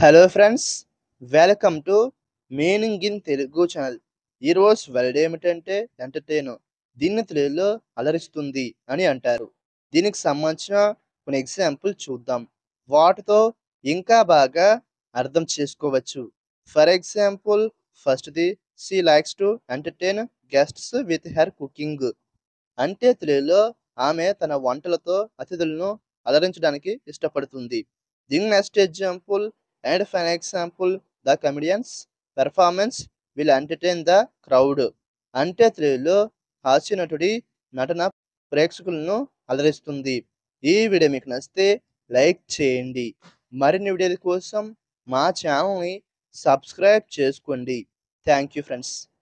hello friends welcome to meaning in Telugu channel ఈరోజు word ఏమిటంటే entertain దీన్ని తెలుగులో అలరిస్తుంది అని అంటారు దీనికి సంబంధించిన కొన్ని ఎగ్జాంపుల్ చూద్దాం వాటితో ఇంకా బాగా అర్థం చేసుకోవచ్చు ఫర్ ఎగ్జాంపుల్ ఫస్ట్ది she likes to entertain guests with her cooking అంటే తెలుగులో ఆమె తన వంటలతో అతిథులను అలరించడానికి ఇష్టపడుతుంది దీని next example and fine example the comedians performance will entertain the crowd అంటే తెలుగులో హాస్య నటుడి నటన ప్రేక్షకులను అలరిస్తుంది ఈ వీడియో మీకు నచ్చితే లైక్ చేయండి మరిన్ని వీడియోల కోసం మా ఛానల్ని సబ్స్క్రైబ్ చేసుకోండి థ్యాంక్ యూ ఫ్రెండ్స్